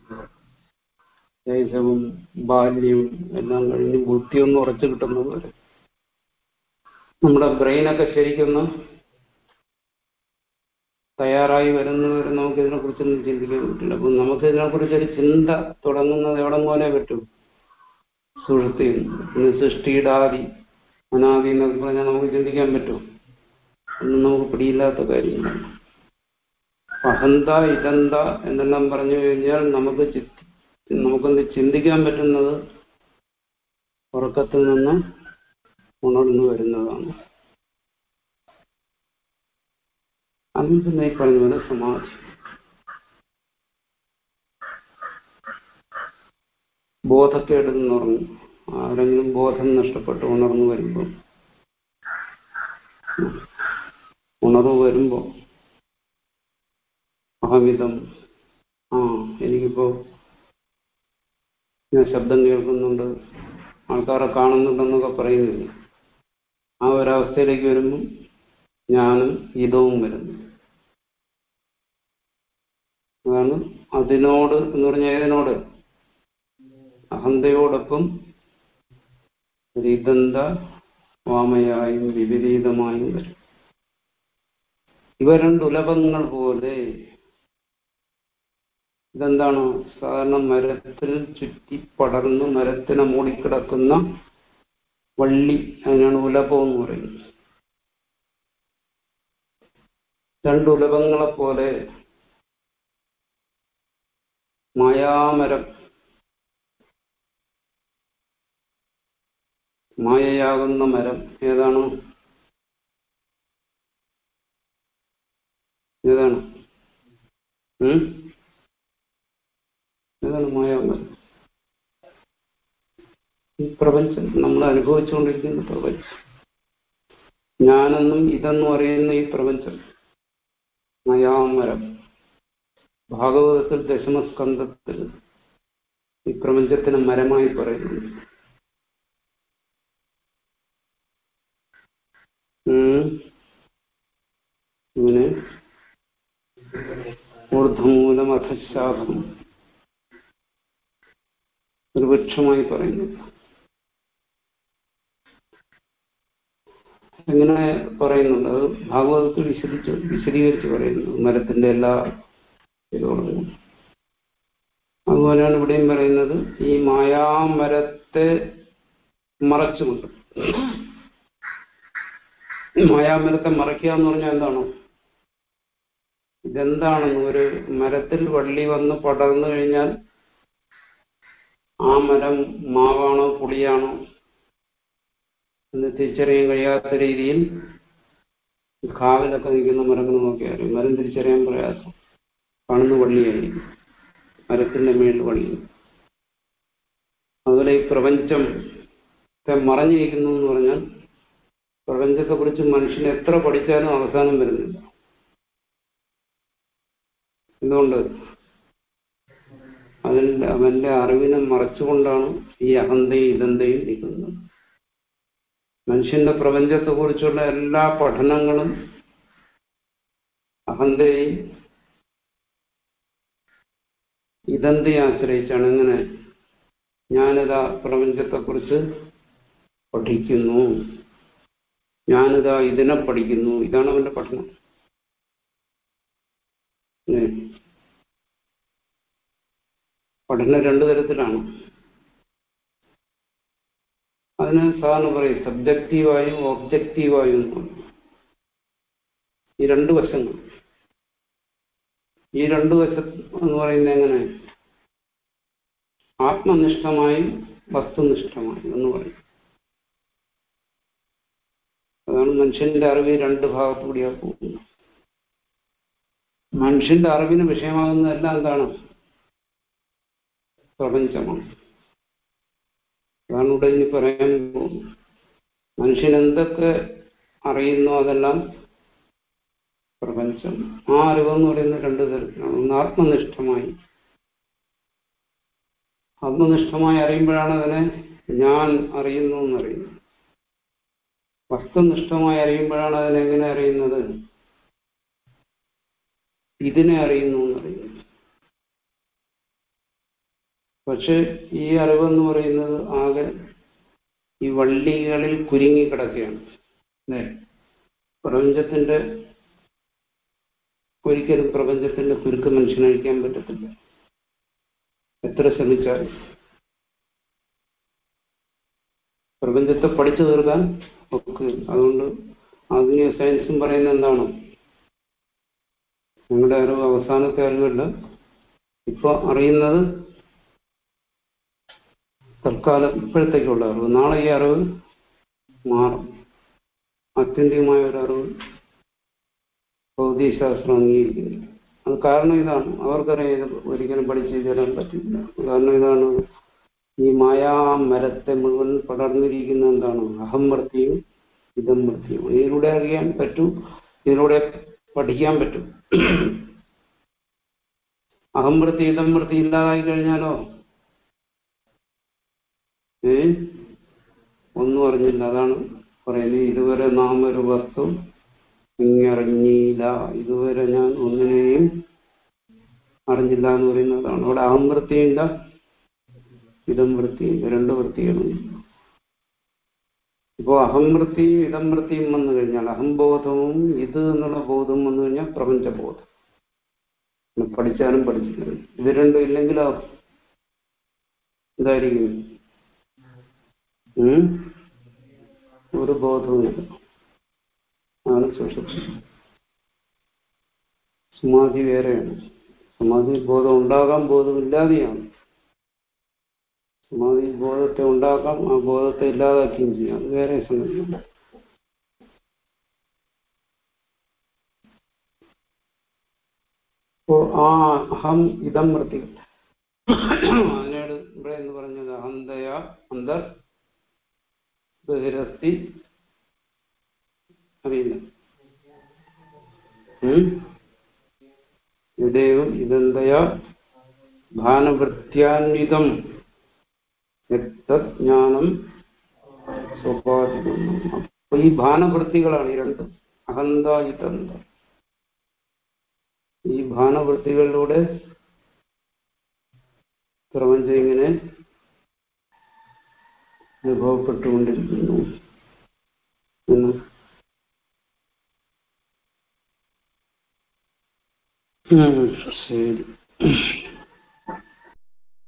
ശൈശവും ബാല്യവും എല്ലാം കഴിഞ്ഞ് ബുദ്ധി ഒന്ന് ഉറച്ചു കിട്ടുന്നത് വരെ നമ്മുടെ ബ്രെയിനൊക്കെ ശരിക്കൊന്ന് തയ്യാറായി വരുന്നവരെ നമുക്ക് ഇതിനെ കുറിച്ചൊന്നും ചിന്തിക്കാൻ പറ്റില്ല അപ്പൊ നമുക്ക് ഇതിനെ കുറിച്ചൊരു ചിന്ത തുടങ്ങുന്നത് എവിടെ പോലെ പറ്റും സുഹൃത്തി പിന്നെ സൃഷ്ടിയുടെ ആദി അനാദി എന്നൊക്കെ പറഞ്ഞാൽ നമുക്ക് ചിന്തിക്കാൻ പറ്റും ഒന്നും നമുക്ക് പിടിയില്ലാത്ത കാര്യങ്ങളാണ് അഹന്ത ഇതന്ത എന്നെല്ലാം പറഞ്ഞു കഴിഞ്ഞാൽ നമുക്ക് ചി- നമുക്കൊന്ന് ചിന്തിക്കാൻ പറ്റുന്നത് ഉറക്കത്തിൽ നിന്ന് ഉണർന്നു വരുന്നതാണ് അതിൽ പിന്നെ ഈ പറഞ്ഞ പോലെ സമാധി ബോധക്കേട് എന്ന് പറഞ്ഞു ആരെങ്കിലും ബോധം നഷ്ടപ്പെട്ട് ഉണർന്നു വരുമ്പോൾ ഉണർവ് വരുമ്പോൾ അഹമിതം ആ എനിക്കിപ്പോ ഞാൻ ശബ്ദം കേൾക്കുന്നുണ്ട് ആൾക്കാരെ കാണുന്നുണ്ടെന്നൊക്കെ പറയുന്നില്ല ആ ഒരവസ്ഥയിലേക്ക് വരുമ്പോൾ ഞാനും ഇതവും വരുന്നു അതാണ് അതിനോട് എന്ന് പറഞ്ഞാൽ ഏതിനോട് അഹന്തയോടൊപ്പം ഒരു ഇതന്ത വാമയായും വിപരീതമായും വരും ഇവ രണ്ട് ഉലകങ്ങൾ പോലെ ഇതെന്താണ് സാധാരണ മരത്തിൽ ചുറ്റി പടർന്ന് മരത്തിനെ മൂടിക്കിടക്കുന്ന വള്ളി അതിനാണ് ഉലകം എന്ന് പറയുന്നത് രണ്ട് ഉലകങ്ങളെ പോലെ മായാമരം മായയാകുന്ന മരം ഏതാണ് ഏതാണ് ഉം? ഏതാണ് മായാമരം ഈ പ്രപഞ്ചം നമ്മൾ അനുഭവിച്ചുകൊണ്ടിരിക്കുന്ന പ്രപഞ്ചം ഞാനെന്നും ഇതെന്നും അറിയുന്ന ഈ പ്രപഞ്ചം മയാമരം ഭാഗവതത്തിൽ ദശമസ്കന്ധത്തിൽ ഈ പ്രപഞ്ചത്തിന് മരമായി പറയുന്നുണ്ട് ഉം. ഇങ്ങനെ ഊർധമൂലം അധശാഖം ഒരു വൃക്ഷമായി പറയുന്നു എങ്ങനെ പറയുന്നുണ്ട് അത് ഭാഗവതത്തിൽ വിശദിച്ച് വിശദീകരിച്ച് പറയുന്നു മരത്തിന്റെ എല്ലാ ഇതോടും അതുപോലെയാണ് ഇവിടെയും പറയുന്നത് ഈ മായാമരത്തെ മറച്ചുകൊണ്ട് മായാമരത്തെ മറയ്ക്കുക എന്ന് പറഞ്ഞാൽ എന്താണ് ഇതെന്താണെന്ന് ഒരു മരത്തിൽ വള്ളി വന്ന് പടർന്നു കഴിഞ്ഞാൽ ആ മരം മാവാണോ പുളിയാണോ എന്ന് തിരിച്ചറിയാൻ കഴിയാത്ത രീതിയിൽ കാവിലൊക്കെ നിൽക്കുന്ന മരങ്ങൾ നോക്കിയാൽ മരം തിരിച്ചറിയാൻ പ്രയാസം കാണുന്ന വള്ളിയായിരിക്കും മരത്തിന്റെ മേളിൽ വള്ളി അതുപോലെ ഈ പ്രപഞ്ചത്തെ മറഞ്ഞിരിക്കുന്നു എന്ന് പറഞ്ഞാൽ പ്രപഞ്ചത്തെക്കുറിച്ച് മനുഷ്യൻ എത്ര പഠിച്ചാലും അവസാനം വരുന്നില്ല എന്തുകൊണ്ട് അതിന്റെ അവന്റെ അറിവിനെ മറച്ചുകൊണ്ടാണ് ഈ അഹന്തയും ഇതന്തയും നിൽക്കുന്നത് മനുഷ്യന്റെ പ്രപഞ്ചത്തെക്കുറിച്ചുള്ള എല്ലാ പഠനങ്ങളും അഹന്തയും ഇതന്തയെ ആശ്രയിച്ചാണ് എങ്ങനെ ഞാനിതാ പ്രപഞ്ചത്തെക്കുറിച്ച് പഠിക്കുന്നു ഞാനിതാ ഇതിനെ പഠിക്കുന്നു ഇതാണ് അവന്റെ പഠനം അല്ലേ? പഠനം രണ്ടു തരത്തിലാണ് അതിന് സാധാരണ പറയും സബ്ജക്റ്റീവായും ഒബ്ജക്റ്റീവായും എന്ന് പറയും. ഈ രണ്ട് വശങ്ങൾ ഈ രണ്ട് വശം എന്ന് പറയുന്നത് എങ്ങനെ ആത്മനിഷ്ഠമായും വസ്തുനിഷ്ഠമായും എന്ന് പറയും അതാണ് മനുഷ്യന്റെ അറിവ് ഈ രണ്ട് ഭാഗത്തുകൂടിയാ പോകുന്നത് മനുഷ്യന്റെ അറിവിന് വിഷയമാകുന്നതെല്ലാം എന്താണ് പ്രപഞ്ചമാണ് അതാണ് ഇവിടെ ഇനി പറയാൻ പോകുന്നത് മനുഷ്യൻ എന്തൊക്കെ അറിയുന്നു അതെല്ലാം പ്രപഞ്ചം ആ അറിവെന്ന് പറയുന്നത് രണ്ട് തരത്തിലാണ് ഒന്ന് ആത്മനിഷ്ഠമായി ആത്മനിഷ്ഠമായി അറിയുമ്പോഴാണ് അതിനെ ഞാൻ അറിയുന്നു എന്നറിയുന്നത് വസ്തുനിഷ്ഠമായി അറിയുമ്പോഴാണ് അതിനെങ്ങനെ അറിയുന്നത് ഇതിനെ അറിയുന്നു എന്നറിയുന്നു പക്ഷെ ഈ അറിവെന്ന് പറയുന്നത് ആകെ ഈ വള്ളികളിൽ കുരുങ്ങിക്കിടക്കുകയാണ് അല്ലേ പ്രപഞ്ചത്തിന്റെ ഒരിക്കലും പ്രപഞ്ചത്തിന്റെ കുരുക്ക് മനുഷ്യനഴിക്കാൻ പറ്റത്തില്ല എത്ര ശ്രമിച്ചാലും പ്രപഞ്ചത്തെ പഠിച്ചു തീർക്കാൻ ഒക്കെ അതുകൊണ്ട് ആധുനിക സയൻസും പറയുന്നത് എന്താണ് നിങ്ങളുടെ അറിവ് അവസാനത്തെ അറിവല്ല ഇപ്പൊ അറിയുന്നത് തൽക്കാലം ഇപ്പോഴത്തേക്കുള്ള അറിവ് നാളെ ഈ അറിവ് മാറും ആത്യന്തികമായ ഒരു അറിവ് ഭൗതികശാസ്ത്രം അംഗീകരിക്കുന്നില്ല അത് കാരണം ഇതാണ് അവർക്കറിയാം ഇത് ഒരിക്കലും പഠിച്ചു തരാൻ പറ്റില്ല കാരണം ഇതാണ് ഈ മായാമരത്തെ മുഴുവൻ പടർന്നിരിക്കുന്ന എന്താണ് അഹംവൃത്തിയും ഇതം വൃത്തിയും ഇതിലൂടെ അറിയാൻ പറ്റും ഇതിലൂടെ പഠിക്കാൻ പറ്റും അഹംവൃത്തി ഇതം വൃത്തി ഇല്ലാതായി കഴിഞ്ഞാലോ ഏ ഒന്നും അറിഞ്ഞില്ല അതാണ് പറയുന്നത് ഇതുവരെ നാം ഒരു വസ്തു ഇങ്ങറിഞ്ഞില്ല ഇതുവരെ ഞാൻ ഒന്നിനെയും അറിഞ്ഞില്ല എന്ന് പറയുന്നതാണ് അവിടെ അഹംവൃത്തിയില്ല ഇതം വൃത്തിയും രണ്ട് വൃത്തികളുണ്ട് ഇപ്പോ അഹംവൃത്തിയും ഇതം വൃത്തിയും വന്നു കഴിഞ്ഞാൽ അഹംബോധവും ഇത് എന്നുള്ള ബോധവും വന്നു കഴിഞ്ഞാൽ പ്രപഞ്ചബോധം പഠിച്ചാലും പഠിച്ചില്ല ഇത് രണ്ടും ഇല്ലെങ്കിലോ എന്തായിരിക്കും ഉം? ഒരു ബോധവുമില്ല ആണ് സുഷുപ്തി സമാധി വേറെയാണ് സമാധി ബോധം ഉണ്ടാകാം ബോധമില്ലാതെയാണ് സമാധി ബോധത്തെ ഉണ്ടാക്കാം ആ ബോധത്തെ ഇല്ലാതാക്കുകയും ചെയ്യാം അത് വേറെ സംഗതിയാണ് അപ്പോ ആ അഹം ഇതം വൃത്തി അതിനോട് ഇവിടെ എന്ന് പറഞ്ഞത് അഹന്തയ അന്തർ ബഹിരസ്തി അറിയില്ല ഉം? ഇതേവം ഇതെന്തയ ഭാനവൃത്യാന്വിതം ജ്ഞാനം സ്വാഭാവികം അപ്പൊ ഈ ഭാനവൃത്തികളാണ് ഈ രണ്ടും അഹന്ത ഇതന്ത ഈ ഭാനവൃത്തികളിലൂടെ പ്രപഞ്ചം ഇങ്ങനെ അനുഭവപ്പെട്ടുകൊണ്ടിരിക്കുന്നു എന്ന് ഉം, ശരി